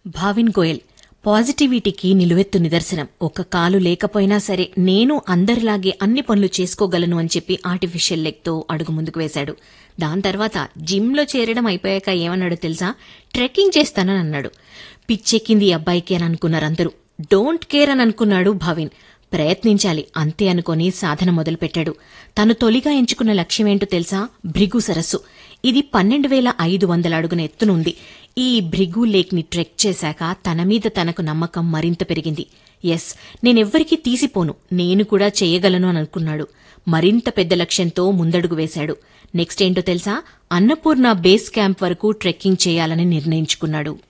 భావిన్ గోయల్ పాజిటివిటీకి నిలువెత్తు నిదర్శనం ఒక కాలు లేకపోయినా సరే నేను అందరిలాగే అన్ని పనులు చేసుకోగలను అని చెప్పి ఆర్టిఫిషియల్ లెగ్తో అడుగు ముందుకు వేశాడు దాని తర్వాత జిమ్లో చేరడం అయిపోయాక ఏమన్నాడు తెలుసా ట్రెక్కింగ్ చేస్తానని అన్నాడు పిచ్చెక్కింది ఈ అబ్బాయికి అని అనుకున్నారందరూ డోంట్ కేర్ అని అనుకున్నాడు భావిన్ ప్రయత్నించాలి అంతే అనుకొని సాధన మొదలుపెట్టాడు తను తొలిగా ఎంచుకున్న లక్ష్యమేంటో తెలుసా భృగు సరస్సు ఇది పన్నెండు వేల ఐదు వందల అడుగున ఎత్తునుంది ఈ భృగు లేక్ ని ట్రెక్ చేశాక తన మీద తనకు నమ్మకం మరింత పెరిగింది ఎస్ నేనెవ్వరికీ తీసిపోను నేను కూడా చేయగలను అని అనుకున్నాడు మరింత పెద్ద లక్ష్యంతో ముందడుగు వేశాడు నెక్స్ట్ ఏంటో తెలుసా అన్నపూర్ణ బేస్ క్యాంప్ వరకు ట్రెక్కింగ్ చేయాలని నిర్ణయించుకున్నాడు